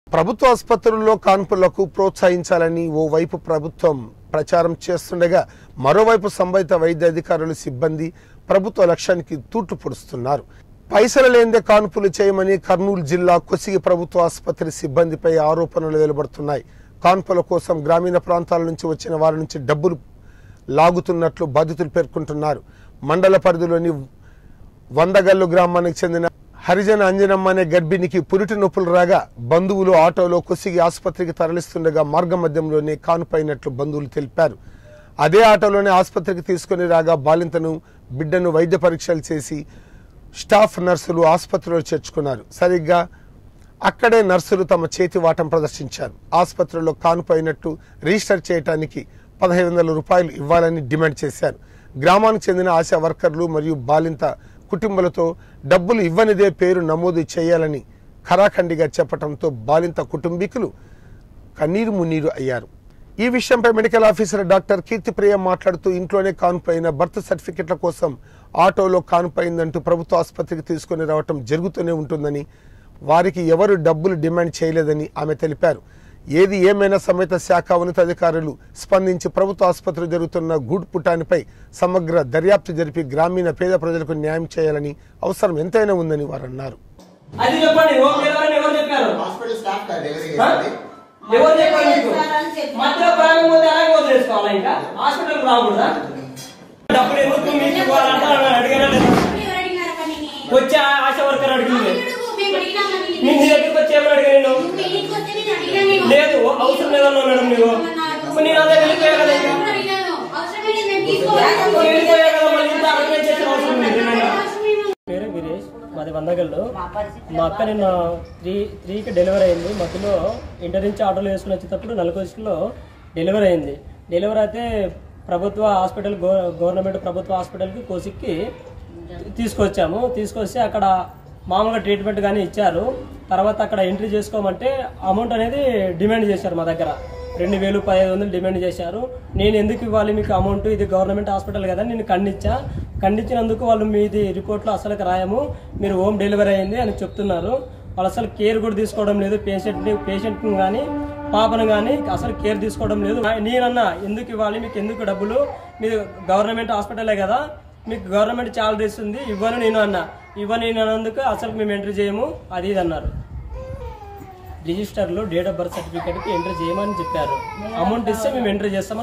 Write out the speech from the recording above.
ప్రభుత్వ ఆసుపత్రుల్లో కాన్పులకు ప్రోత్సహించాలని ఓవైపు ప్రభుత్వం ప్రచారం చేస్తుండగా మరోవైపు సంబంధిత వైద్య అధికారులు సిబ్బంది ప్రభుత్వ లక్ష్యానికి తూట్లు పొడుస్తున్నారు పైసలు లేనిదే కాన్పులు చేయమని కర్నూలు జిల్లా కొసిగి ప్రభుత్వ ఆసుపత్రి సిబ్బందిపై ఆరోపణలు వెలువడుతున్నాయి కాన్పుల కోసం గ్రామీణ ప్రాంతాల నుంచి వచ్చిన వారి నుంచి డబ్బులు లాగుతున్నట్లు బాధితులు పేర్కొంటున్నారు మండల పరిధిలోని వందగల్లు గ్రామానికి చెందిన హరిజన అంజనమ్మ అనే గర్భిణికి పురిటి నొప్పులు రాగా బంధువులు ఆటోలో కొసిగి ఆసుపత్రికి తరలిస్తుండగా మార్గ మధ్యంలోనే కానుపైనట్లు బంధువులు తెలిపారు అదే ఆటోలోనే ఆసుపత్రికి తీసుకుని రాగా బాలింతను బిడ్డను వైద్య పరీక్షలు చేసి స్టాఫ్ నర్సులు ఆసుపత్రిలో చేర్చుకున్నారు సరిగ్గా అక్కడే నర్సులు తమ చేతి వాటం ప్రదర్శించారు ఆసుపత్రిలో కానుపైనట్టు రిజిస్టర్ చేయడానికి పదహైదు వందల రూపాయలు ఇవ్వాలని డిమాండ్ చేశారు గ్రామానికి చెందిన ఆశా వర్కర్లు మరియు బాలింత కుటుంబాలతో డబ్బులు ఇవ్వనిదే పేరు నమోదు చేయాలని ఖరాఖండిగా చెప్పడంతో బాలింత కుటుంబీకులు కన్నీరు మున్నీరు అయ్యారు ఈ విషయంపై మెడికల్ ఆఫీసర్ డాక్టర్ కీర్తిప్రియ మాట్లాడుతూ ఇంట్లోనే కానుపైన బర్త్ సర్టిఫికెట్ల కోసం ఆటోలో కానుపైందంటూ ప్రభుత్వ ఆసుపత్రికి తీసుకుని రావటం జరుగుతూనే ఉంటుందని వారికి ఎవరు డబ్బులు డిమాండ్ చేయలేదని ఆమె తెలిపారు ఏది ఏమైనా సమేత శాఖ ఉన్నతాధికారులు స్పందించి ప్రభుత్వ ఆసుపత్రి జరుగుతున్న గూడ్ పుటానిపై సమగ్ర దర్యాప్తు జరిపి గ్రామీణ పేద ప్రజలకు న్యాయం చేయాలని అవసరం ఎంతైనా ఉందని వారు అన్నారు అది చెప్పండి హోమ్ డెలివరీ ఎవరు చెప్పారు హాస్పిటల్ స్టాఫ్ కాదు డెలివరీ ఆ? చేసేది ఎవరు చెప్పారు మీకు మధ్యలో ప్రాణం పోతే అలాగే వదిలేసుకోవాలా ఇంకా హాస్పిటల్ రాకూడదా డబ్బులు ఎందుకు మీకు ఇవ్వాలంటే అని అడిగారా లేదా వచ్చి ఆ- ఆశా వర్కర్ అడిగింది నేను నీ దగ్గరికి వచ్చి ఏమని అడిగా నేను లేదు అవసరం లేదన్నా మేడం నువ్వు మరి నేను అదే వెళ్ళిపోయా కదా ఇంకా వెళ్ళిపోయా కదా మళ్ళీ ఇంత అర్థం చేసిన అవసరం లేదు నేను. పేరు వీరేష్ మాది వందగల్లు మా అక్క నిన్న త్రీ త్రీకి డెలివరీ అయింది మధ్యలో ఇంటర్ నుంచి ఆటోలో వేసుకుని వచ్చేటప్పుడు నలుగురిలో డెలివరీ అయింది డెలివరీ అయితే ప్రభుత్వ హాస్పిటల్ గో గవర్నమెంట్ ప్రభుత్వ హాస్పిటల్కి కోసిక్కి తీసుకొచ్చాము తీసుకొచ్చి అక్కడ మామూలుగా ట్రీట్మెంట్ కానీ ఇచ్చారు తర్వాత అక్కడ ఎంట్రీ చేసుకోమంటే అమౌంట్ అనేది డిమాండ్ చేశారు మా దగ్గర రెండు వేలు పదిహేను వందలు డిమాండ్ చేశారు నేను ఎందుకు ఇవ్వాలి మీకు అమౌంట్ ఇది గవర్నమెంట్ హాస్పిటల్ కదా నేను ఖండించా ఖండించినందుకు వాళ్ళు మీది రిపోర్ట్లో అసలుకి రాయము మీరు హోమ్ డెలివరీ అయింది అని చెప్తున్నారు వాళ్ళు అసలు కేర్ కూడా తీసుకోవడం లేదు పేషెంట్ని పేషెంట్ని కానీ పాపను కానీ అసలు కేర్ తీసుకోవడం లేదు నేనన్నా ఎందుకు ఇవ్వాలి మీకు ఎందుకు డబ్బులు మీరు గవర్నమెంట్ హాస్పిటలే కదా మీకు గవర్నమెంట్ చాలా ఇస్తుంది ఇవ్వను నేను అన్నా ఇవ్వను నేను అన్నందుకు అసలు మేము ఎంట్రీ చేయము అది ఇది అన్నారు రిజిస్టర్లో డేట్ ఆఫ్ బర్త్ సర్టిఫికేట్కి ఎంట్రీ చేయమని చెప్పారు అమౌంట్ ఇస్తే మేము ఎంట్రీ చేస్తామని